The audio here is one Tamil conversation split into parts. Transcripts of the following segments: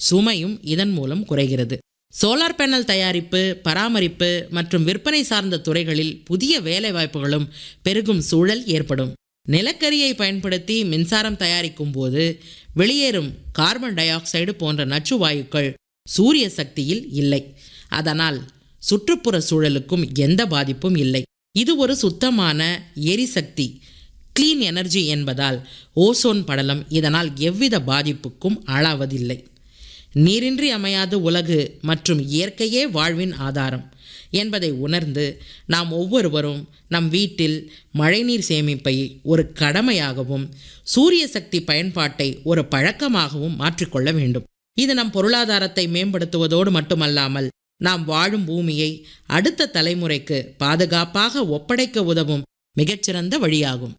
சுமையும் இதன் மூலம் குறைகிறது சோலார் பேனல் தயாரிப்பு பராமரிப்பு மற்றும் விற்பனை சார்ந்த துறைகளில் புதிய வேலைவாய்ப்புகளும் பெருகும் சூழல் ஏற்படும் நிலக்கரியை பயன்படுத்தி மின்சாரம் தயாரிக்கும் போது வெளியேறும் கார்பன் டை ஆக்சைடு போன்ற நச்சு வாயுக்கள் சூரிய சக்தியில் இல்லை அதனால் சுற்றுப்புற சூழலுக்கும் எந்த பாதிப்பும் இல்லை இது ஒரு சுத்தமான எரிசக்தி கிளீன் எனர்ஜி என்பதால் ஓசோன் படலம் இதனால் எவ்வித பாதிப்புக்கும் ஆளாவதில்லை நீரின்றி அமையாது உலகு மற்றும் இயற்கையே வாழ்வின் ஆதாரம் என்பதை உணர்ந்து நாம் ஒவ்வொருவரும் நம் வீட்டில் மழைநீர் சேமிப்பை ஒரு கடமையாகவும் சூரிய சக்தி பயன்பாட்டை ஒரு பழக்கமாகவும் மாற்றிக்கொள்ள வேண்டும் இது நம் பொருளாதாரத்தை மேம்படுத்துவதோடு மட்டுமல்லாமல் நாம் வாழும் பூமியை அடுத்த தலைமுறைக்கு பாதுகாப்பாக ஒப்படைக்க உதவும் மிகச்சிறந்த வழியாகும்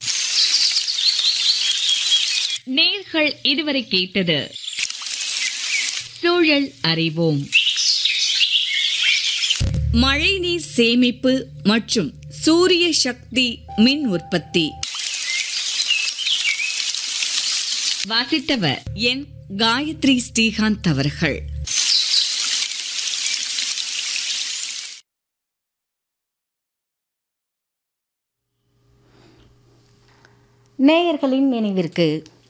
நேர்கள் இதுவரை கேட்டது சூழல் அறிவோம் மழைநீர் சேமிப்பு மற்றும் சூரிய சக்தி மின் உற்பத்தி வாசித்தவர் என் காயத்ரி ஸ்ரீகாந்த் அவர்கள் நேயர்களின் நினைவிற்கு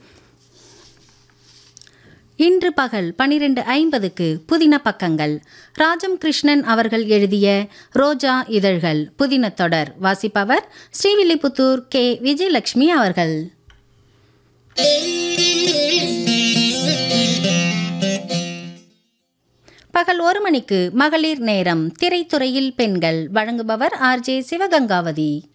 இன்று பகல் பனிரெண்டு ஐம்பதுக்கு புதின பக்கங்கள் ராஜம் கிருஷ்ணன் அவர்கள் எழுதிய ரோஜா இதழ்கள் புதின தொடர் வாசிப்பவர் ஸ்ரீவில்லிபுத்தூர் கே விஜயலட்சுமி அவர்கள் பகல் ஒரு மணிக்கு மகளிர் நேரம் திரைத்துறையில் பெண்கள் வழங்குபவர் ஆர்ஜே சிவகங்காவதி